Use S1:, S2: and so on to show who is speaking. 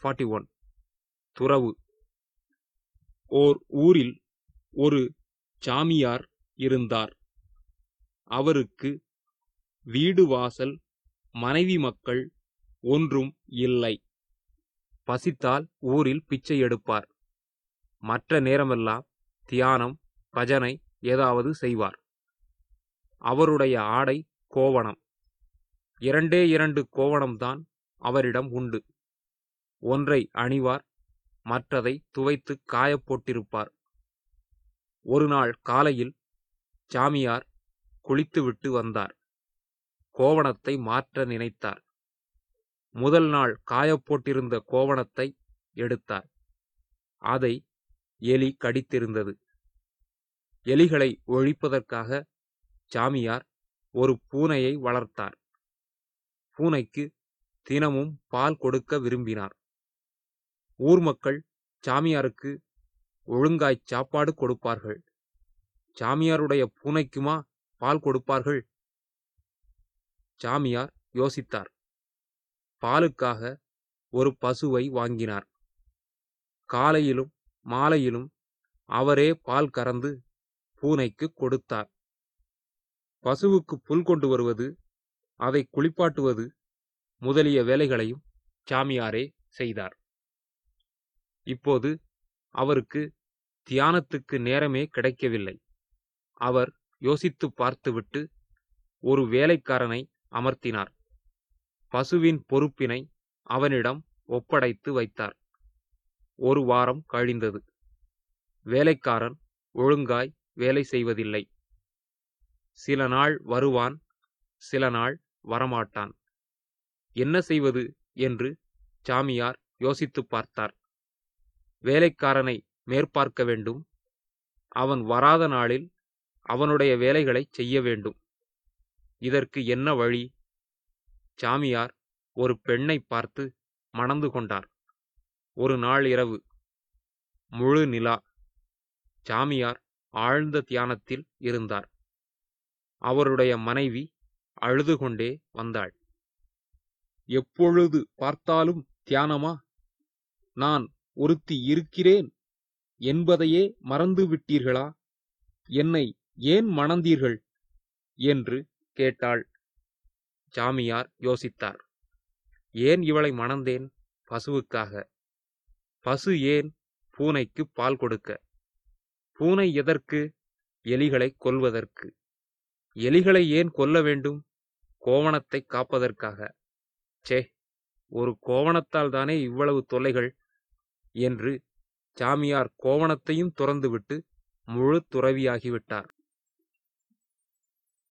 S1: forty one துறவு ஓர் ஊரில் ஒரு சாமியார் இருந்தார் அவருக்கு வீடு வாசல் மனைவி மக்கள் ஒன்றும் இல்லை பசித்தால் ஊரில் பிச்சை எடுப்பார் மற்ற நேரமெல்லாம் தியானம் பஜனை ஏதாவது செய்வார் அவருடைய ஆடை கோவணம் இரண்டே இரண்டு கோவணம்தான் அவரிடம் உண்டு ஒன்றை அணிவார் மற்றதை துவைத்து காயப் போட்டிருப்பார் ஒரு நாள் காலையில் சாமியார் குளித்துவிட்டு வந்தார் கோவணத்தை மாற்ற நினைத்தார் முதல் நாள் காயப் போட்டிருந்த கோவணத்தை எடுத்தார் அதை எலி கடித்திருந்தது எலிகளை ஒழிப்பதற்காக சாமியார் ஒரு பூனையை வளர்த்தார் பூனைக்கு தினமும் பால் கொடுக்க விரும்பினார் ஊர் மக்கள் சாமியாருக்கு ஒழுங்காய் சாப்பாடு கொடுப்பார்கள் சாமியாருடைய பூனைக்குமா பால் கொடுப்பார்கள் சாமியார் யோசித்தார் பாலுக்காக ஒரு பசுவை வாங்கினார் காலையிலும் மாலையிலும் அவரே பால் கறந்து பூனைக்கு கொடுத்தார் பசுவுக்கு புல் கொண்டு வருவது அதை குளிப்பாட்டுவது முதலிய வேலைகளையும் சாமியாரே செய்தார் இப்போது அவருக்கு தியானத்துக்கு நேரமே கிடைக்கவில்லை அவர் யோசித்து பார்த்துவிட்டு ஒரு வேலைக்காரனை அமர்த்தினார் பசுவின் பொறுப்பினை அவனிடம் ஒப்படைத்து வைத்தார் ஒரு வாரம் கழிந்தது வேலைக்காரன் ஒழுங்காய் வேலை செய்வதில்லை சில நாள் வருவான் சில நாள் வரமாட்டான் என்ன செய்வது என்று சாமியார் யோசித்துப் பார்த்தார் வேலைக்காரனை மேற்பார்க்க வேண்டும் அவன் வராத நாளில் அவனுடைய வேலைகளைச் செய்ய வேண்டும் இதற்கு என்ன வழி சாமியார் ஒரு பெண்ணை பார்த்து மணந்து கொண்டார் ஒரு நாள் இரவு முழு நிலா சாமியார் ஆழ்ந்த தியானத்தில் இருந்தார் அவருடைய மனைவி அழுது கொண்டே வந்தாள் எப்பொழுது பார்த்தாலும் தியானமா நான் ஒருத்தி இருக்கிறேன் என்பதையே மறந்து விட்டீர்களா என்னை ஏன் மணந்தீர்கள் என்று கேட்டாள் சாமியார் யோசித்தார் ஏன் இவளை மணந்தேன் பசுவுக்காக பசு ஏன் பூனைக்கு பால் கொடுக்க பூனை எதற்கு எலிகளை கொல்வதற்கு எலிகளை ஏன் கொல்ல வேண்டும் கோவணத்தை காப்பதற்காக சே ஒரு கோவணத்தால் தானே இவ்வளவு தொல்லைகள் என்று சாமியார் கோவணத்தையும் துறந்துவிட்டு முழு துறவியாகிவிட்டார்